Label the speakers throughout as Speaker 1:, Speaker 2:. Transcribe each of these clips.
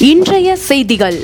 Speaker 1: இன்றைய செய்திகள்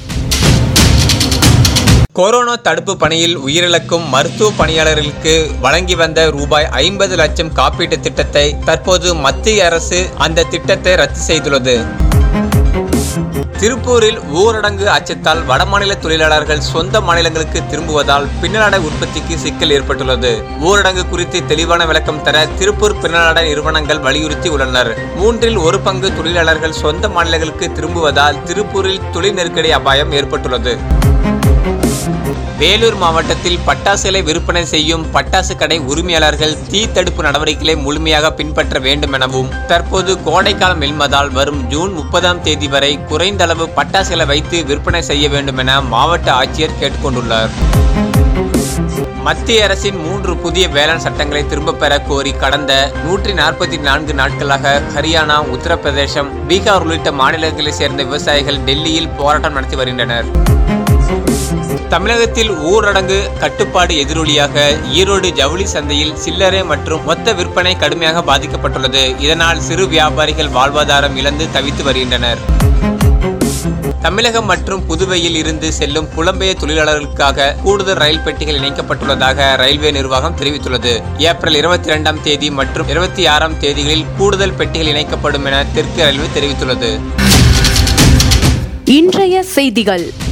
Speaker 2: கொரோனா தடுப்பு பணியில் உயிரிழக்கும் மருத்துவ பணியாளர்களுக்கு வழங்கி வந்த ரூபாய் ஐம்பது லட்சம் காப்பீட்டு திட்டத்தை தற்போது மத்திய அரசு அந்த திட்டத்தை ரத்து செய்துள்ளது திருப்பூரில் ஊரடங்கு அச்சத்தால் வடமாநில தொழிலாளர்கள் சொந்த மாநிலங்களுக்கு திரும்புவதால் பின்னலாடை உற்பத்திக்கு சிக்கல் ஏற்பட்டுள்ளது ஊரடங்கு குறித்து தெளிவான விளக்கம் தர திருப்பூர் பின்னலாடை நிறுவனங்கள் வலியுறுத்தி உள்ளனர் மூன்றில் ஒரு பங்கு தொழிலாளர்கள் சொந்த மாநிலங்களுக்கு திரும்புவதால் திருப்பூரில் தொழில் நெருக்கடி அபாயம் ஏற்பட்டுள்ளது வேலூர் மாவட்டத்தில் பட்டாசுகளை விற்பனை செய்யும் பட்டாசு கடை உரிமையாளர்கள் தீ தடுப்பு நடவடிக்கைகளை முழுமையாக பின்பற்ற வேண்டும் எனவும் தற்போது கோடைக்காலம் எழுமதால் வரும் ஜூன் முப்பதாம் தேதி வரை குறைந்த அளவு பட்டாசுகளை வைத்து விற்பனை செய்ய வேண்டும் என மாவட்ட ஆட்சியர் கேட்டுக்கொண்டுள்ளார் மத்திய அரசின் மூன்று புதிய வேளாண் சட்டங்களை திரும்பப் பெற கோரி கடந்த நூற்றி நாற்பத்தி நான்கு நாட்களாக ஹரியானா உத்தரப்பிரதேசம் பீகார் உள்ளிட்ட மாநிலங்களைச் சேர்ந்த விவசாயிகள் டெல்லியில் போராட்டம் நடத்தி வருகின்றனர் தமிழகத்தில் ஊரடங்கு கட்டுப்பாடு எதிரொலியாக ஈரோடு ஜவுளி சந்தையில் சில்லறை மற்றும் மொத்த விற்பனை கடுமையாக பாதிக்கப்பட்டுள்ளது இதனால் சிறு வியாபாரிகள் வாழ்வாதாரம் இழந்து தவித்து வருகின்றனர் தமிழகம் மற்றும் புதுவையில் இருந்து செல்லும் புலம்பெயர் தொழிலாளர்களுக்காக கூடுதல் ரயில் பெட்டிகள் இணைக்கப்பட்டுள்ளதாக ரயில்வே நிர்வாகம் தெரிவித்துள்ளது ஏப்ரல் இருபத்தி இரண்டாம் தேதி மற்றும் இருபத்தி ஆறாம் தேதிகளில் கூடுதல் பெட்டிகள் இணைக்கப்படும் என தெற்கு ரயில்வே தெரிவித்துள்ளது
Speaker 1: இன்றைய செய்திகள்